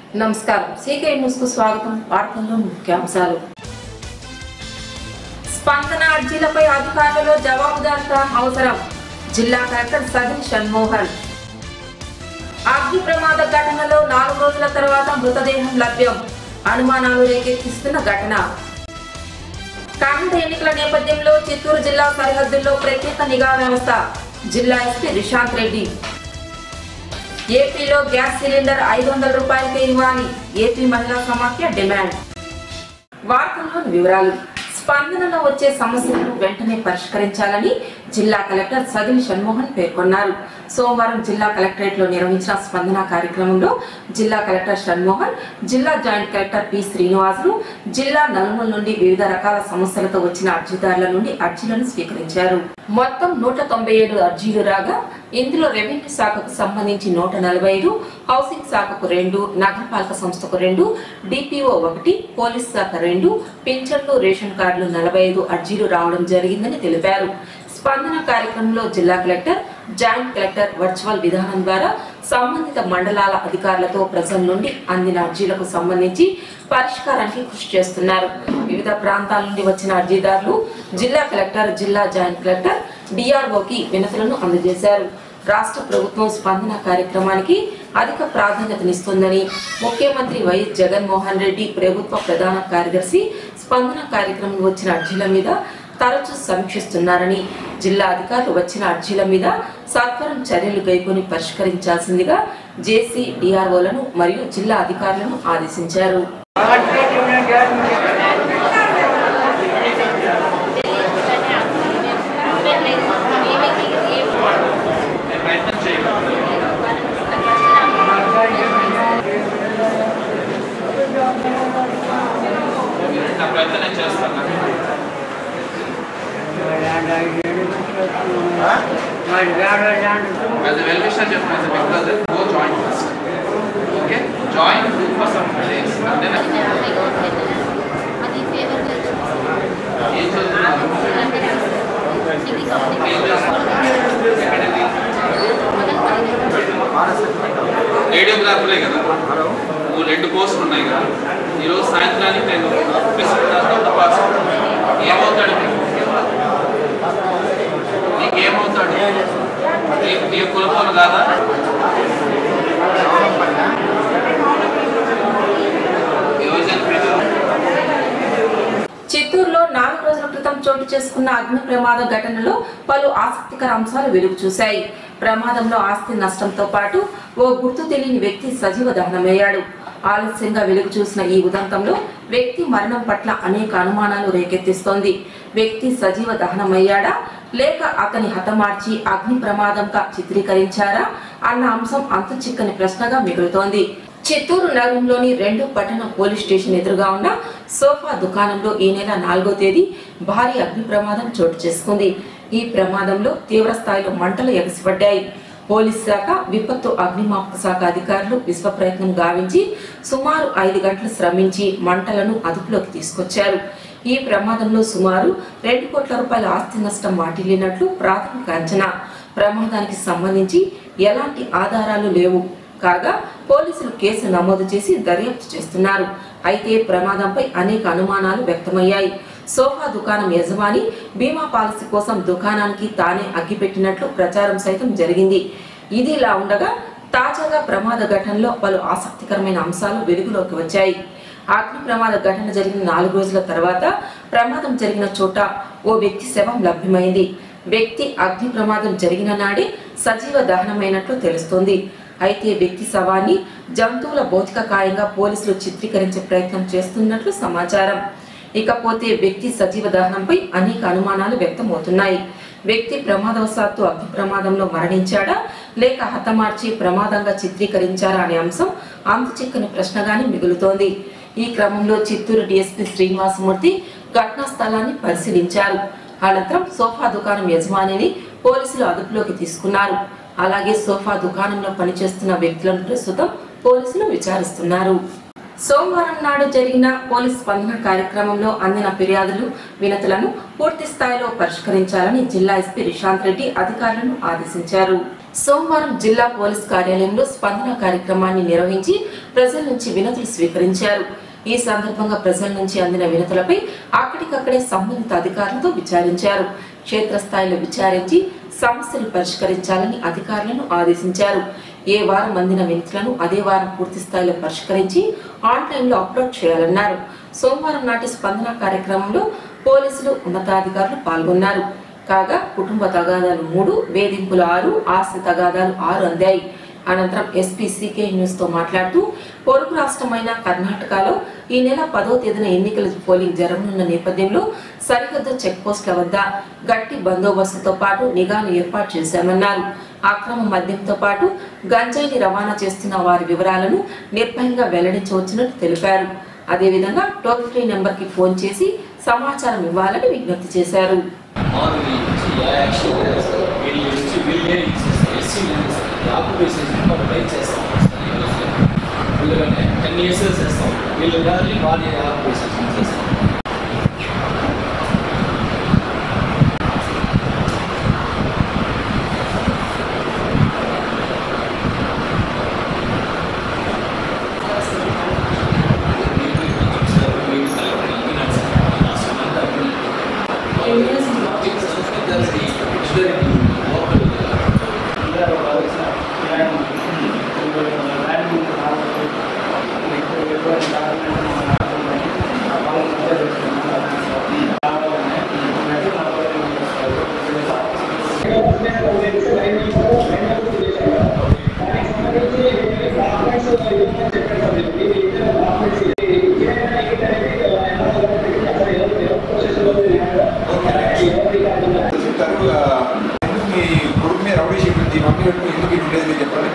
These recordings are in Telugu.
నమస్కారం సీకే న్యూస్ కు స్వాగతం వార్తల్లో ముఖ్యాంశాలు స్పందన అర్జీలపై అధికారులలో జవాబుదారిత అవసరం జిల్లా కలెక్టర్ సదిన్ షణ్మోహన్ అగ్ని ప్రమాద ఘటనలో నాలుగు రోజుల తర్వాత మృతదేహం లభ్యం అనుమానాలు రేకెత్తిస్తున్న ఘటన కాంగ్రెస్ ఎన్నికల నేపథ్యంలో చిత్తూరు జిల్లా సరిహద్దుల్లో ప్రత్యేక నిఘా వ్యవస్థ జిల్లా ఎస్పీ రిషాంత్ రెడ్డి ఏపీలో గ్యాస్ సిలిండర్ ఐదు వందల రూపాయలకే ఇవ్వాలి ఏపీ మహిళా సమాఖ్య డిమాండ్ వార్తల్లోని వివరాలు స్పందనలో వచ్చే సమస్యలను వెంటనే పరిష్కరించాలని జిల్లా కలెక్టర్ సదిని షణ్మోహన్ పేర్కొన్నారు సోమవారం జిల్లా కలెక్టరేట్ లో నిర్వహించిన స్పందన కార్యక్రమంలో జిల్లా కలెక్టర్ షణ్మోహన్ జిల్లా జాయింట్ కలెక్టర్ పి శ్రీనివాసులు జిల్లా నలుమూల నుండి వివిధ రకాల సమస్యలతో వచ్చిన అర్జీదారుల నుండి అర్జీలను స్వీకరించారు మొత్తం నూట తొంభై ఏడు అర్జీలు రాగా ఇందులో రెవెన్యూ శాఖకు సంబంధించి నూట నలభై ఐదు హౌసింగ్ శాఖకు రెండు నగరపాలక సంస్థకు రెండు డిపిఓ ఒకటి పోలీస్ శాఖ రెండు పింఛన్లు రేషన్ కార్డులు నలభై ఐదు అర్జీలు రావడం జరిగిందని తెలిపారు స్పందన కార్యక్రమంలో జిల్లా కలెక్టర్ జాయింట్ కలెక్టర్ వర్చువల్ విధానం ద్వారా సంబంధిత మండలాల అధికారులతో ప్రజల నుండి అందిన అర్జీలకు సంబంధించి పరిష్కారానికి కృషి చేస్తున్నారు వివిధ ప్రాంతాల నుండి వచ్చిన అర్జీదారులు జిల్లా కలెక్టర్ జిల్లా జాయింట్ కలెక్టర్ డిఆర్ఓకి వినతులను అందజేశారు రాష్ట్ర ప్రభుత్వం స్పందన కార్యక్రమానికి అధిక ప్రాధాన్యతనిస్తోందని ముఖ్యమంత్రి వైఎస్ జగన్మోహన్ రెడ్డి ప్రభుత్వ ప్రధాన కార్యదర్శి స్పందన కార్యక్రమం వచ్చిన అర్జీల మీద తరచూ సమీక్షిస్తున్నారని జిల్లా అధికారులు వచ్చిన అర్జీల మీద సత్వరం చర్యలు కైకొని పరిష్కరించాల్సిందిగా జేసీ డిఆర్ఓలను మరియు జిల్లా అధికారులను ఆదేశించారు నా ప్రయత్నం చేస్తాను As a well-wisher, just as a big brother, go join first. Okay? Join, do for some days. And then ఏం చదువుతున్నావు? ఏం చేస్తున్నావు? ఎక్కడిది? రేడియోగ్రాఫర్లే కదా నువ్వు రెండు కోర్సులు ఉన్నాయి కదా ఈరోజు సాయంత్రానికి నేను ఆఫీస్ పాస్ ఏమవుతాడు నీకు ఏమవుతాడు నీ నీ కులపోలు కాదా యువజన ప్రజలు చిత్తూరులో నాలుగు రోజుల క్రితం చోటు చేసుకున్న అగ్ని ప్రమాద ఘటనలో పలు ఆసక్తికర అంశాలు వెలుగు చూశాయి ప్రమాదంలో ఆస్తి నష్టంతో పాటు ఓ గుర్తు తెలియని వ్యక్తి సజీవ దహనమయ్యాడు ఆలస్యంగా వెలుగు చూసిన ఈ ఉదంతంలో వ్యక్తి మరణం పట్ల అనేక అనుమానాలు రేకెత్తిస్తోంది వ్యక్తి సజీవ దహనమయ్యాడా లేక అతని హతమార్చి అగ్ని ప్రమాదంగా చిత్రీకరించారా అన్న అంశం అంతు చిక్కని ప్రశ్నగా మిగులుతోంది చిత్తూరు నగరంలోని రెండో పట్టణ పోలీస్ స్టేషన్ ఎదురుగా ఉన్న సోఫా దుకాణంలో ఈ నెల నాలుగో తేదీ భారీ అగ్ని ప్రమాదం చోటు చేసుకుంది ఈ ప్రమాదంలో తీవ్ర స్థాయిలో మంటలు ఎగసిపడ్డాయి పోలీస్ శాఖ విపత్తు అగ్నిమాపక శాఖ అధికారులు విశ్వ ప్రయత్నం గావించి సుమారు ఐదు గంటలు శ్రమించి మంటలను అదుపులోకి తీసుకొచ్చారు ఈ ప్రమాదంలో సుమారు రెండు కోట్ల రూపాయల ఆస్తి నష్టం వాటిల్లినట్లు ప్రాథమిక అంచనా ప్రమాదానికి సంబంధించి ఎలాంటి ఆధారాలు లేవు కాగా పోలీసులు కేసు నమోదు చేసి దర్యాప్తు చేస్తున్నారు అయితే ప్రమాదంపై అనేక అనుమానాలు వ్యక్తమయ్యాయి సోఫా దుకాణం యజమాని బీమా పాలసీ కోసం దుకాణానికి తానే అగ్గిపెట్టినట్లు ప్రచారం సైతం జరిగింది ఇది ఇలా ఉండగా తాజాగా ప్రమాద ఘటనలో పలు ఆసక్తికరమైన అంశాలు వెలుగులోకి వచ్చాయి అగ్ని ప్రమాద ఘటన జరిగిన నాలుగు రోజుల తర్వాత ప్రమాదం జరిగిన చోట ఓ వ్యక్తి శవం లభ్యమైంది వ్యక్తి అగ్ని ప్రమాదం జరిగిన నాడే సజీవ దహనమైనట్లు తెలుస్తోంది అయితే వ్యక్తి శవాన్ని జంతువుల భౌతిక కాయంగా పోలీసులు చిత్రీకరించే ప్రయత్నం చేస్తున్నట్లు సమాచారం ఇకపోతే వ్యక్తి సజీవ దహనంపై అనేక అనుమానాలు వ్యక్తమవుతున్నాయి వ్యక్తి ప్రమాదవశాత్తు అగ్ని ప్రమాదంలో మరణించాడా లేక హతమార్చి ప్రమాదంగా చిత్రీకరించారా అనే అంశం అంతు చిక్కని ప్రశ్నగానే మిగులుతోంది ఈ క్రమంలో చిత్తూరు డీఎస్పీ శ్రీనివాసమూర్తి ఘటనా స్థలాన్ని పరిశీలించారు అనంతరం సోఫా దుకాణం యజమానిని పోలీసులు అదుపులోకి తీసుకున్నారు అలాగే సోఫా దుకాణంలో పనిచేస్తున్న వ్యక్తులను ప్రస్తుతం పోలీసులు విచారిస్తున్నారు సోమవారం నాడు జరిగిన పోలీస్ స్పందన కార్యక్రమంలో అందిన ఫిర్యాదులు వినతులను పూర్తి స్థాయిలో పరిష్కరించాలని జిల్లా ఎస్పీ రిషాంత్ రెడ్డి అధికారులను ఆదేశించారు సోమవారం జిల్లా పోలీస్ కార్యాలయంలో స్పందన కార్యక్రమాన్ని నిర్వహించి ప్రజల నుంచి వినతులు స్వీకరించారు ఈ సందర్భంగా ప్రజల నుంచి అందిన వినతులపై అక్కడికక్కడే సంబంధిత అధికారులతో విచారించారు క్షేత్రస్థాయిలో విచారించి సమస్యలు పరిష్కరించాలని అధికారులను ఆదేశించారు ఏ వారం అందిన వినతులను అదే వారం పూర్తి స్థాయిలో పరిష్కరించి ఆన్లైన్లో అప్లోడ్ చేయాలన్నారు సోమవారం నాటి స్పందన కార్యక్రమంలో పోలీసులు ఉన్నతాధికారులు పాల్గొన్నారు కాగా కుటుంబ తగాదాలు మూడు వేధింపులు ఆరు ఆస్తి తగాదాలు ఆరు అందాయి అనంతరం ఎస్పీ సీకే న్యూస్ తో మాట్లాడుతూ పొరుగు రాష్ట్రమైన కర్ణాటకలో ఈ నెల పదో తేదీన ఎన్నికల పోలింగ్ జరగనున్న నేపథ్యంలో సరిహద్దు చెక్ పోస్టుల వద్ద గట్టి బందోబస్తుతో పాటు నిఘాను ఏర్పాటు చేశామన్నారు అక్రమ మద్యంతో పాటు గంజాయిని రవాణా చేస్తున్న వారి వివరాలను నిర్భయంగా వెల్లడించవచ్చునని తెలిపారు అదేవిధంగా టోల్ ఫ్రీ నెంబర్కి ఫోన్ చేసి సమాచారం ఇవ్వాలని విజ్ఞప్తి చేశారు మాధురి నుంచి యాక్షన్ వీళ్ళ నుంచి వీళ్ళే ఇచ్చేస్తారు ఎస్సీ ఆక్యుపేషన్ మనం రైట్ చేస్తాం వీళ్ళగానే టెన్ ఇయర్స్ చేస్తాం వీళ్ళు కానీ వాళ్ళ ఆక్యుపేషన్ చేస్తాం చెప్తారు ఆ, ఎందుకు మీ కొడుకు మీద రౌడీ షీట్ ఈ మమ్మీ పెట్టుకుని ఎందుకు ఇటు ఉండేది మీరు చెప్పండి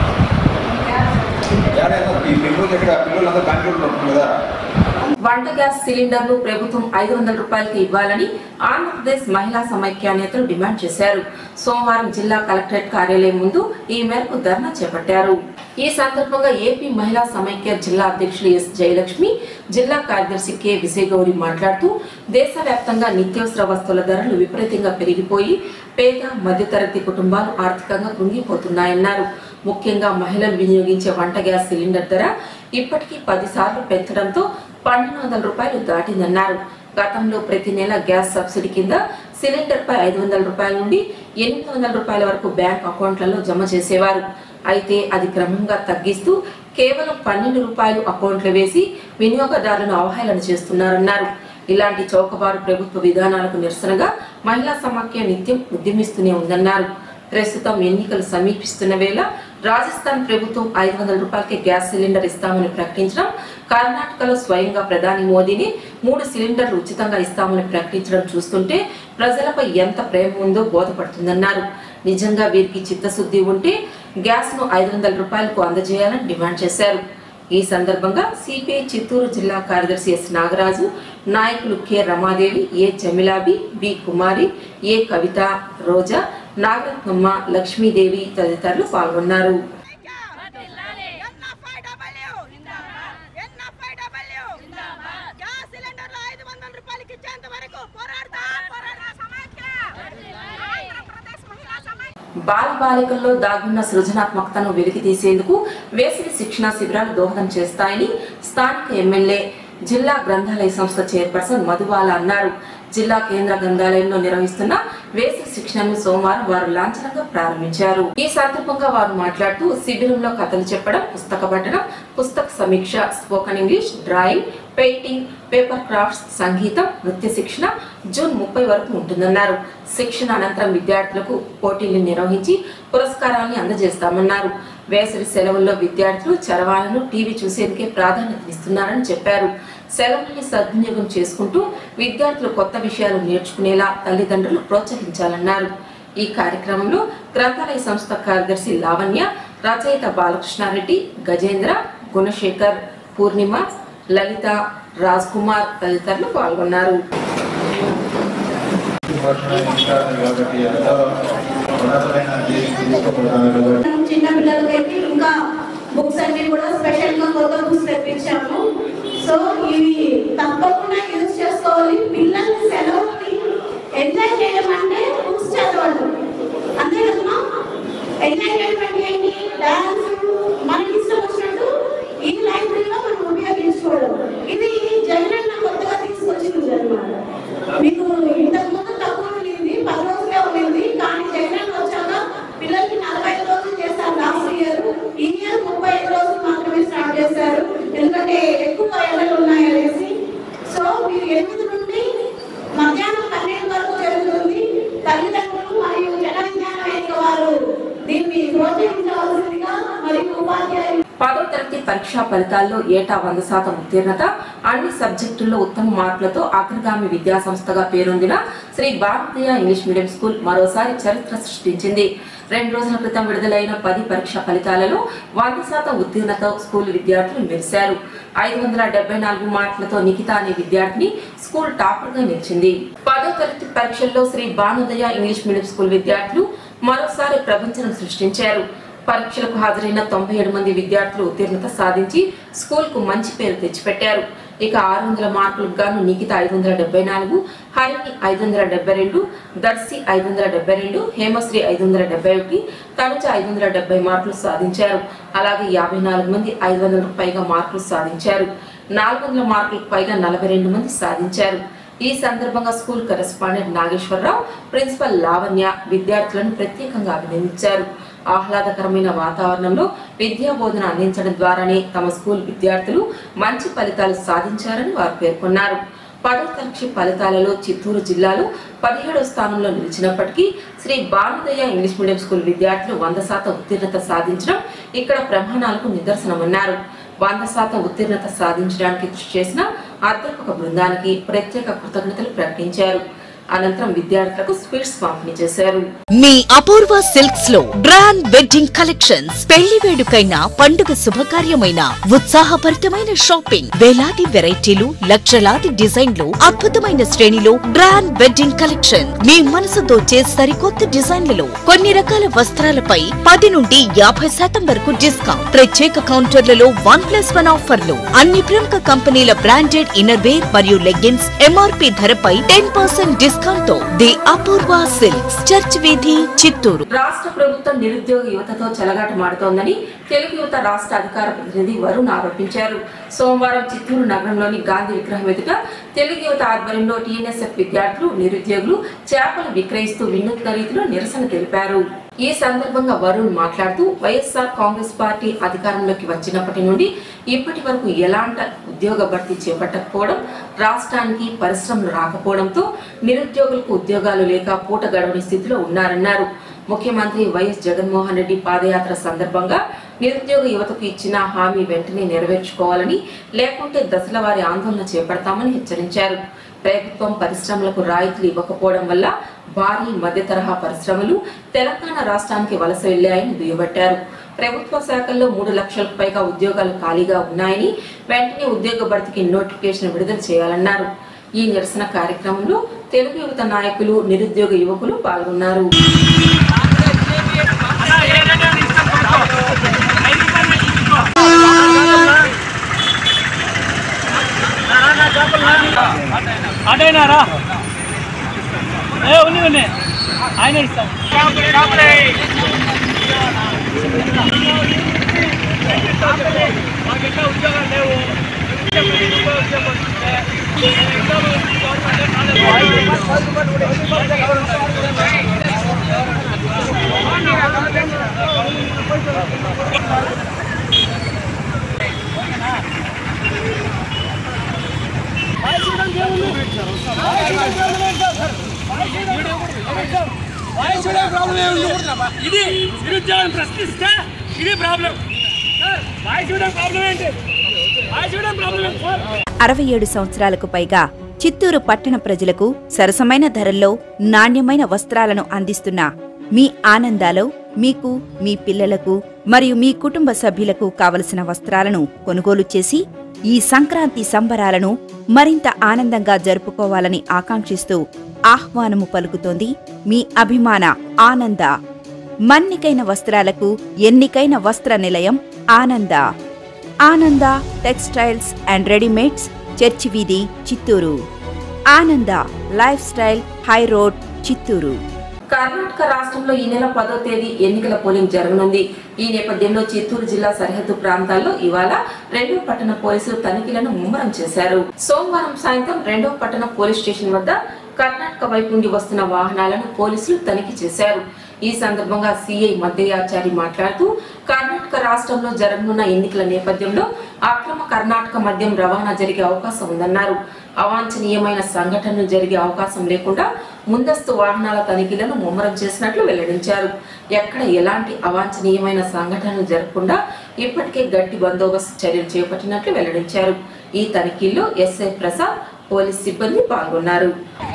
ఏడైనా ఈ పిల్లలు ఎక్కడ పిల్లలందరూ బెంగళూరులో ఉంటుంది కదా వంట గ్యాస్ సిలిండర్ను ప్రభుత్వం ఐదు వందల రూపాయలకి ఇవ్వాలని ఆంధ్రప్రదేశ్ మహిళా సమైక్య నేతలు డిమాండ్ చేశారు సోమవారం జిల్లా కలెక్టరేట్ కార్యాలయం ముందు ఈ మేరకు ధర్నా చేపట్టారు ఈ సందర్భంగా ఏపీ మహిళా సమైక్య జిల్లా అధ్యక్షులు ఎస్ జయలక్ష్మి జిల్లా కార్యదర్శి కె విజయగౌరి మాట్లాడుతూ దేశవ్యాప్తంగా నిత్యావసర వస్తువుల ధరలు విపరీతంగా పెరిగిపోయి పేద మధ్యతరగతి కుటుంబాలు ఆర్థికంగా కృంగిపోతున్నాయన్నారు ముఖ్యంగా మహిళలు వినియోగించే వంట గ్యాస్ సిలిండర్ ధర ఇప్పటికీ పది సార్లు పెంచడంతో పన్నెండు వందల రూపాయలు దాటిందన్నారు గతంలో ప్రతి నెల గ్యాస్ సబ్సిడీ కింద సిలిండర్ పై ఐదు వందల రూపాయల నుండి ఎనిమిది వందల రూపాయల వరకు బ్యాంక్ అకౌంట్లలో జమ చేసేవారు అయితే అది క్రమంగా తగ్గిస్తూ కేవలం పన్నెండు రూపాయలు అకౌంట్లో వేసి వినియోగదారులను అవహేళన చేస్తున్నారన్నారు ఇలాంటి చౌకబారు ప్రభుత్వ విధానాలకు నిరసనగా మహిళా సమాఖ్య నిత్యం ఉద్యమిస్తూనే ఉందన్నారు ప్రస్తుతం ఎన్నికలు సమీపిస్తున్న వేళ రాజస్థాన్ ప్రభుత్వం ఐదు వందల రూపాయలకే గ్యాస్ సిలిండర్ ఇస్తామని ప్రకటించడం కర్ణాటకలో స్వయంగా ప్రధాని మోదీని మూడు సిలిండర్లు ఉచితంగా ఇస్తామని ప్రకటించడం చూస్తుంటే ప్రజలపై ఎంత ప్రేమ ఉందో బోధపడుతుందన్నారు నిజంగా వీరికి చిత్తశుద్ధి ఉంటే గ్యాస్ ను ఐదు వందల రూపాయలకు అందజేయాలని డిమాండ్ చేశారు ఈ సందర్భంగా సిపిఐ చిత్తూరు జిల్లా కార్యదర్శి ఎస్ నాగరాజు నాయకులు K Ramadevi A Jamilabi B Kumari A Kavitha Roja Nagarathnamma Lakshmidevi తదితరులు పాల్గొన్నారు గ్యాస్ సిలిండర్లు ఐదు వందల రూపాయలకి ఇచ్చేంత వరకు పోరాడతాం పోరాడతాం సమాఖ్య ఆంధ్రప్రదేశ్ మహిళా సమాఖ్య బాల బాలికల్లో దాగున్న సృజనాత్మకతను వెలికి తీసేందుకు వేసవి శిక్షణ శిబిరాలు దోహదం చేస్తాయని స్థానిక ఎమ్మెల్యే జిల్లా గ్రంథాలయ సంస్థ చైర్పర్సన్ మధుబాల అన్నారు జిల్లా కేంద్ర గ్రంథాలయంలో నిర్వహిస్తున్న వేసవి శిక్షణను సోమవారం వారు లాంఛనంగా ప్రారంభించారు ఈ సందర్భంగా వారు మాట్లాడుతూ శిబిరంలో కథలు చెప్పడం పుస్తక పఠనం పుస్తక సమీక్ష spoken English drawing painting paper crafts సంగీతం నృత్య శిక్షణ జూన్ ముప్పై వరకు ఉంటుందన్నారు శిక్షణ అనంతరం విద్యార్థులకు పోటీలు నిర్వహించి పురస్కారాన్ని అందజేస్తామన్నారు వేసవి సెలవుల్లో విద్యార్థులు చరవాలను టీవీ చూసేందుకే ప్రాధాన్యతనిస్తున్నారని చెప్పారు సెలవుల్ని సద్వినియోగం చేసుకుంటూ విద్యార్థులు కొత్త విషయాలు నేర్చుకునేలా తల్లిదండ్రులు ప్రోత్సహించాలన్నారు ఈ కార్యక్రమంలో గ్రంథాలయ సంస్థ కార్యదర్శి లావణ్య రచయిత బాలకృష్ణారెడ్డి గజేంద్ర గుణశేఖర్ పూర్ణిమ లలిత రాజ్ కుమార్ తదితరులు పాల్గొన్నారు చిన్న పిల్లలకైతే ఇంకా బుక్స్ అన్ని కూడా స్పెషల్ గా కొత్త బుక్స్ తెప్పించాము సో ఇవి తప్పకుండా యూజ్ చేసుకోవాలి పిల్లల్ని సెలవుని ఎంజాయ్ చేయమంటే బుక్స్ చదవడం అంతే కదమ్మా ఎంటర్టైన్మెంట్ ఏంటి డాన్స్ మనకి ఇష్టం వచ్చినట్టు ఈ లైబ్రరీలో మనం ఉపయోగించుకోవడం ఇది జగనన్న కొత్తగా తీసుకొచ్చింది అనమాట మీకు ఇంతకు ముందు తక్కువ ఉండింది పది రోజులే ఉండింది కానీ జగనన్న వచ్చాక పిల్లలకి నలభై ఐదు రోజులు చేశారు లాస్ట్ ఇయర్ ఈ ఇయర్ ముప్పై ఐదు రోజులు మాత్రమే స్టార్ట్ చేశారు ఎందుకంటే ఎక్కువ ఎండలు ఉన్నాయనేసి సో మీరు ఎనిమిది నుండి మధ్యాహ్నం పన్నెండు వరకు జరుగుతుంది తల్లిదండ్రులు మరియు జన విజ్ఞాన వేదిక వారు దీన్ని ప్రోత్సహించవలసిందిగా మరియు ఉపాధ్యాయులు పదో తరగతి పరీక్షా ఫలితాల్లో ఏటా వంద శాతం ఉత్తీర్ణత అన్ని సబ్జెక్టుల్లో ఉత్తమ మార్కులతో అగ్రగామి విద్యా సంస్థగా పేరొందిన Sri Bharatiya English medium school మరోసారి చరిత్ర సృష్టించింది రెండు రోజుల క్రితం విడుదలైన పది పరీక్ష ఫలితాలలో వంద శాతం ఉత్తీర్ణత స్కూల్ విద్యార్థులు మెరిశారు ఐదు వందల డెబ్బై నాలుగు మార్కులతో నిఖిత అనే విద్యార్థిని స్కూల్ టాపర్ గా నిలిచింది పదో తరగతి పరీక్షల్లో Sri Bhanudaya English medium school విద్యార్థులు మరోసారి ప్రపంచం సృష్టించారు పరీక్షలకు హాజరైన తొంభై ఏడు మంది విద్యార్థులు ఉత్తీర్ణత సాధించి స్కూల్ కు మంచి పేరు తెచ్చిపెట్టారు ఇక ఆరు వందల మార్కులకు గాను నిఖిత ఐదు వందల డెబ్బై నాలుగు హరిణి ఐదు వందల డెబ్బై రెండు దర్శి ఐదు వందల డెబ్బై రెండు హేమశ్రీ ఐదు వందల డెబ్బై ఒకటి తనుజ ఐదు వందల డెబ్బై మార్కులు సాధించారు అలాగే యాభై నాలుగు మంది ఐదు వందలకు పైగా మార్కులు సాధించారు నాలుగు వందల మార్కులకు పైగా నలభై రెండు మంది సాధించారు ఈ సందర్భంగా school correspondent Nageswararao principal Lavanya విద్యార్థులను ప్రత్యేకంగా అభినందించారు ఆహ్లాదకరమైన వాతావరణంలో విద్యా బోధన అందించడం ద్వారానే తమ స్కూల్ విద్యార్థులు మంచి ఫలితాలు సాధించారని వారు పేర్కొన్నారు పదో తరగతి ఫలితాలలో చిత్తూరు జిల్లాలో పదిహేడవ స్థానంలో నిలిచినప్పటికీ Sri Bhanudaya English medium school విద్యార్థులు వంద శాతం ఉత్తీర్ణత సాధించడం ఇక్కడ ప్రమాణాలకు నిదర్శనమన్నారు వంద శాతం ఉత్తీర్ణత సాధించడానికి కృషి చేసిన అధ్యాపక బృందానికి ప్రత్యేక కృతజ్ఞతలు ప్రకటించారు అనంతరం విద్యార్థులకు స్వీట్స్ పంపిణీ చేశారు మీ అపూర్వ సిల్క్స్ లో గ్రాండ్ వెడ్డింగ్ కలెక్షన్స్ పెళ్లి వేడుకైన పండుగ శుభకార్యమైన ఉత్సాహభరితమైన షాపింగ్ వేలాది వెరైటీలు లక్షలాది డిజైన్లు అద్భుతమైన శ్రేణిలో గ్రాండ్ వెడ్డింగ్ కలెక్షన్ మీ మనసు దోచే సరికొత్త డిజైన్లలో కొన్ని రకాల వస్త్రాలపై పది నుండి యాభై శాతం వరకు డిస్కౌంట్ ప్రత్యేక కౌంటర్లలో వన్ ప్లస్ వన్ ఆఫర్లు అన్ని ప్రముఖ కంపెనీల బ్రాండెడ్ ఇన్నర్ వేర్ మరియు లెగ్గిన్స్ ఎంఆర్పి ధరపై టెన్ పర్సెంట్ డిస్కౌంట్ తో ది అపూర్వ సిల్క్స్ చర్చ్ వీధి చిత్తూరు రాష్ట్ర ప్రభుత్వం నిరుద్యోగ యువతతో చెలగాటమాడుతోందని తెలుగు యువత రాష్ట్ర అధికార ప్రతినిధి వరుణ్ ఆరోపించారు సోమవారం చిత్తూరు నగరంలోని గాంధీ విగ్రహం ఎదుట తెలుగు యువత ఆధ్వర్యంలో టీఎన్ఎస్ఎఫ్ విద్యార్థులు నిరుద్యోగులు చేపలు విక్రయిస్తూ వినూత్న రీతిలో నిరసన తెలిపారు ఈ సందర్భంగా వరుణ్ మాట్లాడుతూ వైఎస్ఆర్ కాంగ్రెస్ పార్టీ అధికారంలోకి వచ్చినప్పటి నుండి ఇప్పటి వరకు ఎలాంటి ఉద్యోగ భర్తీ చేపట్టకపోవడం రాష్ట్రానికి పరిశ్రమలు రాకపోవడంతో నిరుద్యోగులకు ఉద్యోగాలు లేక పూట గడవని స్థితిలో ఉన్నారన్నారు ముఖ్యమంత్రి వైఎస్ జగన్మోహన్ రెడ్డి పాదయాత్ర సందర్భంగా నిరుద్యోగ యువతకు ఇచ్చిన హామీ వెంటనే నెరవేర్చుకోవాలని లేకుంటే దశల వారి ఆందోళన చేపడతామని హెచ్చరించారు ప్రభుత్వం పరిశ్రమలకు రాయితీలు ఇవ్వకపోవడం వల్ల భారీ మధ్య తరహా పరిశ్రమలు తెలంగాణ రాష్ట్రానికి వలస వెళ్లాయని దుయ్యబట్టారు ప్రభుత్వ శాఖల్లో మూడు లక్షలకు పైగా ఉద్యోగాలు ఖాళీగా ఉన్నాయని వెంటనే ఉద్యోగ భర్తీకి నోటిఫికేషన్ విడుదల చేయాలన్నారు ఈ నిరసన కార్యక్రమంలో తెలుగు యువత నాయకులు నిరుద్యోగ యువకులు పాల్గొన్నారు అటైనారా ఏ ఉంది ఉంది ఆయన ఇస్తాం మాకెట్లా ఉద్యోగాలు లేవు ఇది నిరుద్యోగం ప్రశ్నిస్తే ఇది ప్రాబ్లం వాయిస్ ఇవ్వడం ప్రాబ్లం ఏంటి వాయిస్ ఇవ్వడం ప్రాబ్లం ఏంటి సార్ అరవై ఏడు సంవత్సరాలకు పైగా చిత్తూరు పట్టణ ప్రజలకు సరసమైన ధరల్లో నాణ్యమైన వస్త్రాలను అందిస్తున్న మీ ఆనందాలో మీకు మీ పిల్లలకు మరియు మీ కుటుంబ సభ్యులకు కావలసిన వస్త్రాలను కొనుగోలు చేసి ఈ సంక్రాంతి సంబరాలను మరింత ఆనందంగా జరుపుకోవాలని ఆకాంక్షిస్తూ ఆహ్వానము పలుకుతోంది మీ అభిమాన ఆనంద మన్నికైన వస్త్రాలకు ఎన్నికైన వస్త్ర నిలయం ఆనంద ఆనంద టెక్స్టైల్స్ అండ్ రెడీమేడ్స్ చర్చి వీధి Chittoor Ananda life style high road Chittoor Karnataka రాష్ట్రంలో ఈ నెల పదో తేదీ ఎన్నికల పోలింగ్ జరగనుంది ఈ నేపథ్యంలో చిత్తూరు జిల్లా సరిహద్దు ప్రాంతాల్లో ఇవాళ రెండో పట్టణ పోలీసులు తనిఖీలను ముమ్మరం చేశారు సోమవారం సాయంత్రం రెండో పట్టణ పోలీస్ స్టేషన్ వద్ద కర్ణాటక వైపు నుండి వస్తున్న వాహనాలను పోలీసులు తనిఖీ చేశారు ఈ సందర్భంగా సిఐ మధ్యాచారి మాట్లాడుతూ కర్ణాటక రాష్ట్రంలో జరగనున్న ఎన్నికల నేపథ్యంలో అక్రమ కర్ణాటక మద్యం రవాణా జరిగే అవకాశం ఉందన్నారు అవాంఛనీయమైన సంఘటనలు జరిగే అవకాశం లేకుండా ముందస్తు వాహనాల తనిఖీలను ముమ్మరం చేసినట్లు వెల్లడించారు ఎక్కడ ఎలాంటి అవాంఛనీయమైన సంఘటనలు జరగకుండా ఇప్పటికే గట్టి బందోబస్తు చర్యలు చేపట్టినట్లు వెల్లడించారు ఈ తనిఖీల్లో ఎస్ఐ ప్రసాద్ పోలీస్ సిబ్బంది పాల్గొన్నారు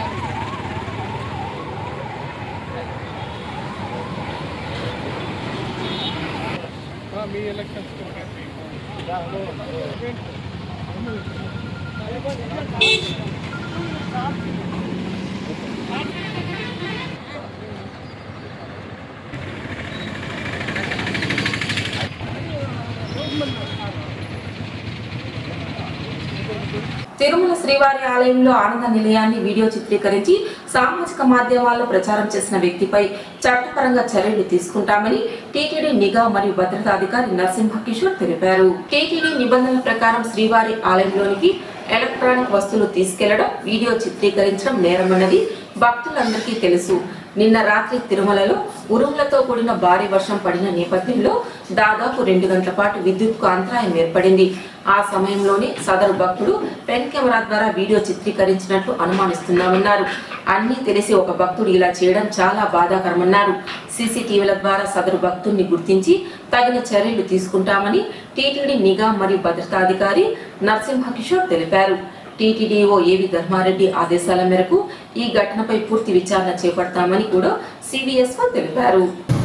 తిరుమల శ్రీవారి ఆలయంలో ఆనంద నిలయాన్ని వీడియో చిత్రీకరించి సామాజిక మాధ్యమాల్లో ప్రచారం చేసిన వ్యక్తిపై చట్టపరంగా చర్యలు తీసుకుంటామని టీటీడీ నిఘా మరియు భద్రతా అధికారి నరసింహ కిషోర్ తెలిపారు టీటీడీ నిబంధనల ప్రకారం శ్రీవారి ఆలయంలోనికి ఎలక్ట్రానిక్ వస్తువులు తీసుకెళ్లడం వీడియో చిత్రీకరించడం నేరమన్నది భక్తులందరికీ తెలుసు నిన్న రాత్రి తిరుమలలో ఉరుములతో కూడిన భారీ వర్షం పడిన నేపథ్యంలో దాదాపు రెండు గంటల పాటు విద్యుత్కు అంతరాయం ఏర్పడింది ఆ సమయంలోనే సదరు భక్తుడు పెన్ కెమెరా ద్వారా వీడియో చిత్రీకరించినట్లు అనుమానిస్తున్నామన్నారు అన్నీ తెలిసి ఒక భక్తుడు ఇలా చేయడం చాలా బాధాకరమన్నారు సీసీటీవీల ద్వారా సదరు భక్తుడిని గుర్తించి తగిన చర్యలు తీసుకుంటామని టీటీడీ నిఘా మరియు భద్రతాధికారి నరసింహ కిషోర్ తెలిపారు టీటీడీఓ ఏవి ధర్మారెడ్డి ఆదేశాల మేరకు ఈ ఘటనపై పూర్తి విచారణ చేపడతామని కూడా సివిఎస్ఓ తెలిపారు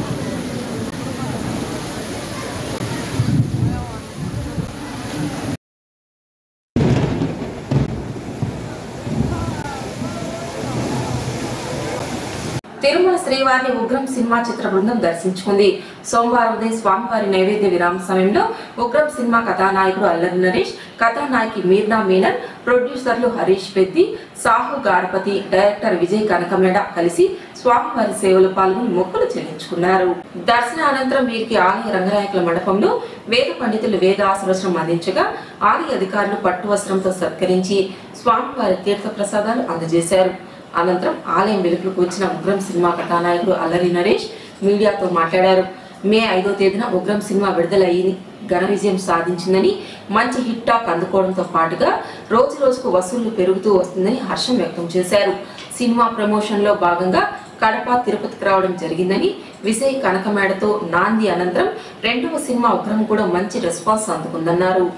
తిరుమల శ్రీవారిని ఉగ్రం సినిమా చిత్ర బృందం దర్శించుకుంది సోమవారం ఉదయం స్వామివారి నైవేద్య విరామ సమయంలో ఉగ్రం సినిమా కథానాయకుడు అల్లరి నరేష్ కథానాయకి మీర్నా మీనన్ ప్రొడ్యూసర్లు హరీష్ పెద్ది సాహు గారపతి డైరెక్టర్ విజయ్ కనకమేడ కలిసి స్వామివారి సేవలు పాల్గొని మొక్కులు చెల్లించుకున్నారు దర్శన అనంతరం వీరికి ఆలయ రంగనాయకుల మండపంలో వేద పండితులు వేద ఆశీర్వచనం అందించగా ఆలయ అధికారులు పట్టు వస్త్రంతో సత్కరించి స్వామివారి తీర్థ ప్రసాదాలు అందజేశారు అనంతరం ఆలయం వెలుపులకు వచ్చిన ఉగ్రం సినిమా కథానాయకుడు అల్లరి నరేష్ మీడియాతో మాట్లాడారు మే ఐదో తేదీన ఉగ్రం సినిమా విడుదలయ్యి ఘన విజయం సాధించిందని మంచి హిట్ టాక్ అందుకోవడంతో పాటుగా రోజు రోజుకు వసూళ్లు పెరుగుతూ వస్తుందని హర్షం వ్యక్తం చేశారు సినిమా ప్రమోషన్ లో భాగంగా కడప తిరుపతికి రావడం జరిగిందని విజయ్ కనకమేడతో నాంది అనంతరం రెండవ సినిమా ఉగ్రం కూడా మంచి రెస్పాన్స్ అందుకుందన్నారు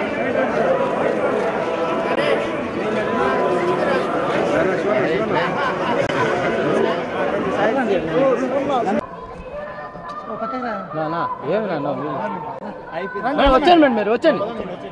వచ్చాను మేడం మీరు వచ్చాను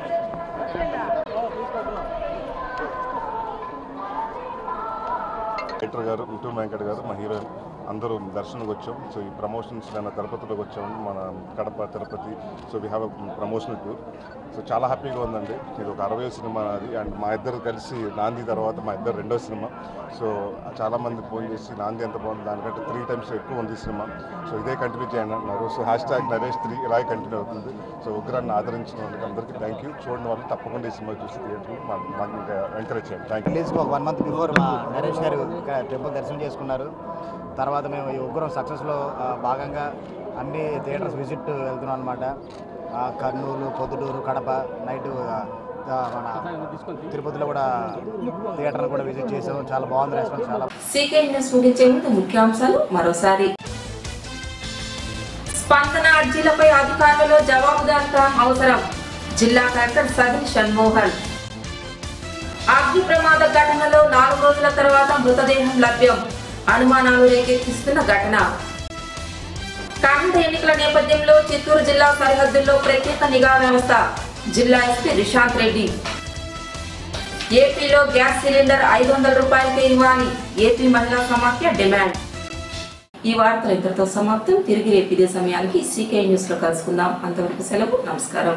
డైరెక్టర్ గారు ఇటు వెంకట్ గారు మా హీరోయిన్ అందరూ దర్శనంకి వచ్చాం సో ఈ ప్రమోషన్స్ నేను తిరుపతిలోకి వచ్చాము మన Kadapa Tirupati so we have promotional tour so చాలా హ్యాపీగా ఉందండి ఇది ఒక అరవై సినిమా అది అండ్ మా ఇద్దరు కలిసి నాంది తర్వాత మా ఇద్దరు రెండో సినిమా సో చాలామంది ఫోన్ చేసి నాంది ఎంత బాగుంది దానికంటే త్రీ టైమ్స్ ఎక్కువ ఉంది ఈ సినిమా సో ఇదే కంటిన్యూ చేయండి అంటున్నారు so hash tag Naresh three ఇలాగే కంటిన్యూ అవుతుంది సో ఉగ్రాన్ని ఆదరించిన వాళ్ళకి అందరికీ థ్యాంక్ యూ చూడని వాళ్ళు తప్పకుండా ఈ సినిమా చూసి థియేటర్ మాకు ఇంకా ఎంకరేజ్ చేయండి థ్యాంక్ యూ రిలీజ్కి ఒక వన్ మంత్ బిఫోర్ మా నరేష్ గారు ఇక్కడ టెంపుల్ దర్శనం చేసుకున్నారు తర్వాత మేము ఈ ఉగ్రం సక్సెస్లో ఆ, భాగంగా అన్ని థియేటర్స్ విజిట్ వెళ్తున్నాం అనమాట కర్నూలు పొద్దుటూరు కడప నైట్ మన తిరుపతిలో కూడా థియేటర్ని కూడా విజిట్ చేసాం చాలా బాగుంది రెస్పాన్స్ చాలా సీకే న్యూస్ ముగించే ముందు ముఖ్యాంశాలు మరోసారి స్పందన అర్జీలపై అధికారులలో జవాబుదారితనం అవసరం జిల్లా కలెక్టర్ సగిల్ షణ్మోహన్ అగ్ని ప్రమాద ఘటనలో నాలుగు రోజుల తర్వాత మృతదేహం లభ్యం అనుమానాలు రేకెత్తిస్తున్న ఘటన కర్ణాటక ఎన్నికల నేపథ్యంలో చిత్తూరు జిల్లా సరిహద్దుల్లో ప్రత్యేక నిఘా వ్యవస్థ జిల్లా ఎస్పీ రిషాంత్ రెడ్డి ఏపీలో గ్యాస్ సిలిండర్ ఐదు వందల రూపాయలకే ఇవ్వాలి ఏపీ మహిళా సమాఖ్య డిమాండ్ ఈ వార్తలు ఇంతటితో సమాప్తం తిరిగి రేపు ఇదే సమయానికి సీకే న్యూస్ లో కలుసుకుందాం అంతవరకు సెలవు నమస్కారం